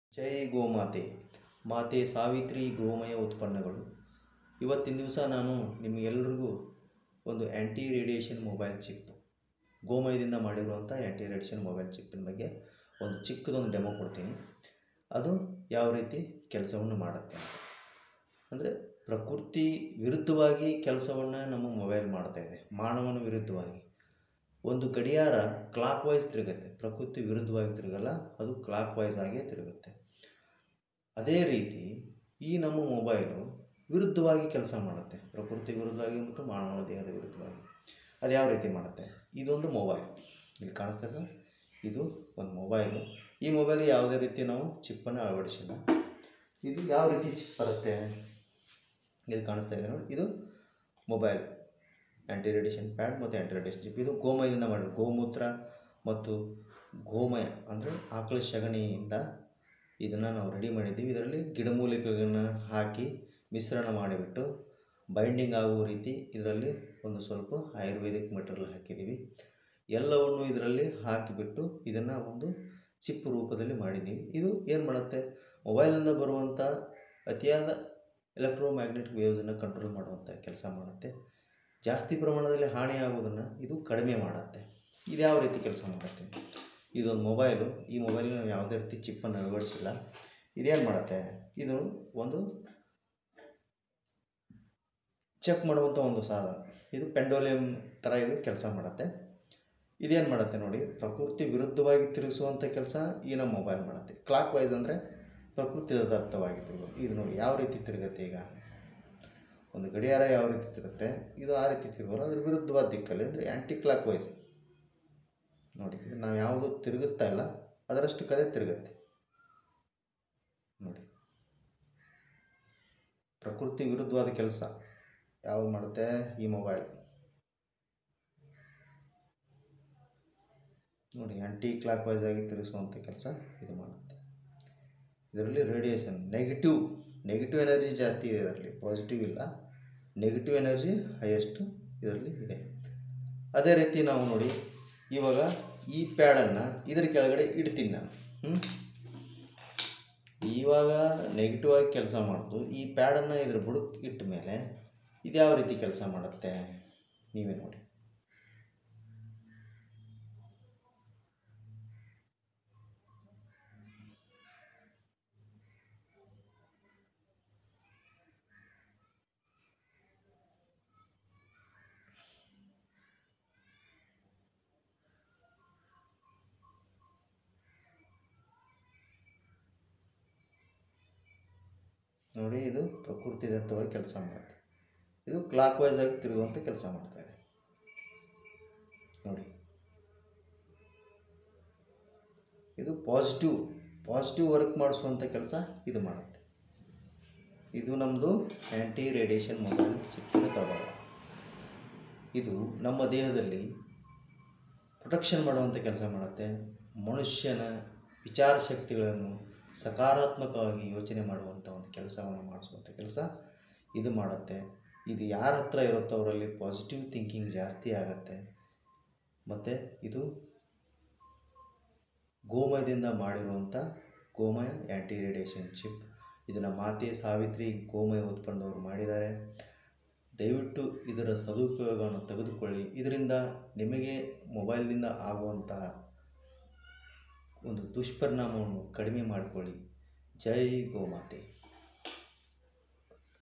ಜೈ ಗೋಮಾತೆ ಮಾತೆ ಸಾವಿತ್ರಿ ಗೋಮಯ ಉತ್ಪನ್ನಗಳು ಇವತ್ತಿನ ದಿವಸ ನಾನು ನಿಮಗೆಲ್ರಿಗೂ ಒಂದು ಆ್ಯಂಟಿ ರೇಡಿಯೇಷನ್ ಮೊಬೈಲ್ ಚಿಪ್ ಗೋಮಯದಿಂದ ಮಾಡಿರುವಂಥ ಆ್ಯಂಟಿ ರೇಡಿಯೇಷನ್ ಮೊಬೈಲ್ ಚಿಪ್ಪಿನ ಬಗ್ಗೆ ಒಂದು ಚಿಕ್ಕದೊಂದು ಡೆಮೋ ಕೊಡ್ತೀನಿ ಅದು ಯಾವ ರೀತಿ ಕೆಲಸವನ್ನು ಮಾಡುತ್ತೆ ಅಂತ ಅಂದರೆ ಪ್ರಕೃತಿ ವಿರುದ್ಧವಾಗಿ ಕೆಲಸವನ್ನು ನಮ್ಮ ಮೊಬೈಲ್ ಮಾಡ್ತಾ ಇದೆ ಮಾನವನ ವಿರುದ್ಧವಾಗಿ ಒಂದು ಗಡಿಯಾರ ಕ್ಲಾಕ್ ವೈಸ್ ತಿರುಗುತ್ತೆ ಪ್ರಕೃತಿ ವಿರುದ್ಧವಾಗಿ ತಿರುಗಲ್ಲ ಅದು ಕ್ಲಾಕ್ ವೈಸ್ ಆಗೇ ತಿರುಗುತ್ತೆ ಅದೇ ರೀತಿ ಈ ನಮ್ಮ ಮೊಬೈಲು ವಿರುದ್ಧವಾಗಿ ಕೆಲಸ ಮಾಡುತ್ತೆ ಪ್ರಕೃತಿ ವಿರುದ್ಧವಾಗಿ ಮತ್ತು ಮಾನವ ದೇಹದ ವಿರುದ್ಧವಾಗಿ ಅದು ಯಾವ ರೀತಿ ಮಾಡುತ್ತೆ ಇದೊಂದು ಮೊಬೈಲ್ ಇಲ್ಲಿ ಕಾಣಿಸ್ತದ ಇದು ಒಂದು ಮೊಬೈಲು ಈ ಮೊಬೈಲ್ ಯಾವುದೇ ರೀತಿ ನಾವು ಚಿಪ್ಪನ್ನು ಅಳವಡಿಸಿಲ್ಲ ಇದು ಯಾವ ರೀತಿ ಚಿಪ್ ಬರುತ್ತೆ ಇಲ್ಲಿ ಕಾಣಿಸ್ತಾ ಇದೆ ನೋಡಿ ಇದು ಮೊಬೈಲ್ ಆ್ಯಂಟಿ ರೇಡಿಯೇಷನ್ ಪ್ಯಾಡ್ ಮತ್ತು ಆ್ಯಂಟಿ ರೇಡಿಯೇಷನ್ ಚಿಪ್ ಇದು ಗೋಮಯದಿಂದ ಮಾಡಿರೋ ಗೋಮೂತ್ರ ಮತ್ತು ಗೋಮಯ ಅಂದರೆ ಆಕಳ ಸಗಣಿಯಿಂದ ಇದನ್ನು ನಾವು ರೆಡಿ ಮಾಡಿದ್ದೀವಿ ಇದರಲ್ಲಿ ಗಿಡಮೂಲಿಕೆಗಳನ್ನ ಹಾಕಿ ಮಿಶ್ರಣ ಮಾಡಿಬಿಟ್ಟು ಬೈಂಡಿಂಗ್ ಆಗುವ ರೀತಿ ಇದರಲ್ಲಿ ಒಂದು ಸ್ವಲ್ಪ ಆಯುರ್ವೇದಿಕ್ ಮೆಟೀರಿಯಲ್ ಹಾಕಿದ್ದೀವಿ ಎಲ್ಲವನ್ನು ಇದರಲ್ಲಿ ಹಾಕಿಬಿಟ್ಟು ಇದನ್ನು ಒಂದು ಚಿಪ್ ರೂಪದಲ್ಲಿ ಮಾಡಿದ್ದೀವಿ ಇದು ಏನು ಮಾಡುತ್ತೆ ಮೊಬೈಲಿಂದ ಬರುವಂಥ ಅತಿಯಾದ ಎಲೆಕ್ಟ್ರೋಮ್ಯಾಗ್ನೆಟಿಕ್ ವೇವ್ಸನ್ನು ಕಂಟ್ರೋಲ್ ಮಾಡುವಂಥ ಕೆಲಸ ಮಾಡುತ್ತೆ ಜಾಸ್ತಿ ಪ್ರಮಾಣದಲ್ಲಿ ಹಾನಿಯಾಗುವುದನ್ನು ಇದು ಕಡಿಮೆ ಮಾಡುತ್ತೆ ಇದು ಯಾವ ರೀತಿ ಕೆಲಸ ಮಾಡುತ್ತೆ ಇದೊಂದು ಮೊಬೈಲು ಈ ಮೊಬೈಲ್ ನಾವು ಯಾವುದೇ ರೀತಿ ಚಿಪ್ಪನ್ನು ಅಳವಡಿಸಿಲ್ಲ ಇದೇನು ಮಾಡುತ್ತೆ ಇದು ಒಂದು ಚೆಕ್ ಮಾಡುವಂಥ ಒಂದು ಸಾಧನ ಇದು ಪೆಂಡೋಲಿಯಂ ಥರ ಇದು ಕೆಲಸ ಮಾಡುತ್ತೆ ಇದೇನು ಮಾಡುತ್ತೆ ನೋಡಿ ಪ್ರಕೃತಿ ವಿರುದ್ಧವಾಗಿ ತಿರುಗಿಸುವಂಥ ಕೆಲಸ ಈ ನಮ್ಮ ಮೊಬೈಲ್ ಮಾಡುತ್ತೆ ಕ್ಲಾಕ್ ವೈಸ್ ಅಂದರೆ ಪ್ರಕೃತಿ ದತ್ತವಾಗಿ ತಿರುಗೋದು ಇದು ನೋಡಿ ಯಾವ ರೀತಿ ತಿರುಗುತ್ತೆ ಈಗ ಒಂದು ಗಡಿಯಾರ ಯಾವ ರೀತಿ ತಿರುಗುತ್ತೆ ಇದು ಆ ರೀತಿ ತಿರುಗೋಲ್ಲ ಅದ್ರ ವಿರುದ್ಧವಾದ ದಿಕ್ಕಲ್ಲಿ ಅಂದರೆ ಆ್ಯಂಟಿ ಕ್ಲಾಕ್ ವೈಸ್ ನೋಡಿ ಇದು ನಾವು ಯಾವುದು ತಿರುಗಿಸ್ತಾ ಇಲ್ಲ ಅದರಷ್ಟು ಕದೆ ತಿರುಗುತ್ತೆ ನೋಡಿ ಪ್ರಕೃತಿ ವಿರುದ್ಧವಾದ ಕೆಲಸ ಯಾವುದು ಮಾಡುತ್ತೆ ಈ ಮೊಬೈಲ್ ನೋಡಿ ಆ್ಯಂಟಿ ಕ್ಲಾಕ್ ವೈಸ್ ಆಗಿ ತಿರುಗಿಸುವಂಥ ಕೆಲಸ ಇದು ಮಾಡುತ್ತೆ ಇದರಲ್ಲಿ ರೇಡಿಯೇಷನ್ ನೆಗೆಟಿವ್ ನೆಗೆಟಿವ್ ಎನರ್ಜಿ ಜಾಸ್ತಿ ಇದೆ ಇದರಲ್ಲಿ ಪಾಸಿಟಿವ್ ಇಲ್ಲ ನೆಗೆಟಿವ್ ಎನರ್ಜಿ ಹೈಯೆಸ್ಟ್ ಇದರಲ್ಲಿ ಇದೆ ಅದೇ ರೀತಿ ನಾವು ನೋಡಿ ಇವಾಗ ಈ ಪ್ಯಾಡನ್ನು ಇದರ ಕೆಳಗಡೆ ಇಡ್ತೀನಿ ನಾನು ಹ್ಞೂ ಇವಾಗ ನೆಗೆಟಿವ್ ಆಗಿ ಕೆಲಸ ಮಾಡ್ತು ಈ ಪ್ಯಾಡನ್ನು ಇದ್ರ ಬುಡಕ್ಕೆ ಇಟ್ಟ ಮೇಲೆ ಇದು ಯಾವ ರೀತಿ ಕೆಲಸ ಮಾಡುತ್ತೆ ನೀವೇ ನೋಡಿ ನೋಡಿ ಇದು ಪ್ರಕೃತಿ ದತ್ತವಾಗಿ ಕೆಲಸ ಮಾಡುತ್ತೆ ಇದು ಕ್ಲಾಕ್ ವೈಸ್ ಆಗಿ ತಿರುಗುವಂಥ ಕೆಲಸ ಮಾಡ್ತಾ ಇದೆ ನೋಡಿ ಇದು ಪಾಸಿಟಿವ್ ಪಾಸಿಟಿವ್ ವರ್ಕ್ ಮಾಡಿಸುವಂಥ ಕೆಲಸ ಇದು ಮಾಡುತ್ತೆ ಇದು ನಮ್ಮದು ಆ್ಯಂಟಿ ರೇಡಿಯೇಷನ್ ಮೊಬೈಲ್ ಚಿಪ್ಪಿನ ಪ್ರಭಾವ ಇದು ನಮ್ಮ ದೇಹದಲ್ಲಿ ಪ್ರೊಟೆಕ್ಷನ್ ಮಾಡುವಂಥ ಕೆಲಸ ಮಾಡುತ್ತೆ ಮನುಷ್ಯನ ವಿಚಾರ ಶಕ್ತಿಗಳನ್ನು ಸಕಾರಾತ್ಮಕವಾಗಿ ಯೋಚನೆ ಮಾಡುವಂಥ ಒಂದು ಕೆಲಸವನ್ನು ಮಾಡಿಸುವಂಥ ಕೆಲಸ ಇದು ಮಾಡುತ್ತೆ ಇದು ಯಾರ ಹತ್ರ ಇರುತ್ತೋ ಅವರಲ್ಲಿ ಪಾಸಿಟಿವ್ ಥಿಂಕಿಂಗ್ ಜಾಸ್ತಿ ಆಗುತ್ತೆ ಮತ್ತು ಇದು ಗೋಮಯದಿಂದ ಮಾಡಿರುವಂಥ ಗೋಮಯ ಆ್ಯಂಟಿ ರೇಡಿಯೇಷನ್ ಚಿಪ್ ಇದನ್ನು ಮಾತೆ ಸಾವಿತ್ರಿ ಗೋಮಯ ಉತ್ಪನ್ನದವರು ಮಾಡಿದ್ದಾರೆ ದಯವಿಟ್ಟು ಇದರ ಸದುಪಯೋಗವನ್ನು ತೆಗೆದುಕೊಳ್ಳಿ ಇದರಿಂದ ನಿಮಗೆ ಮೊಬೈಲ್ನಿಂದ ಆಗುವಂತಹ ಒಂದು ದುಷ್ಪರಿಣಾಮವನ್ನು ಕಡಿಮೆ ಮಾಡಿಕೊಳ್ಳಿ ಜೈ ಗೋಮಾತೆ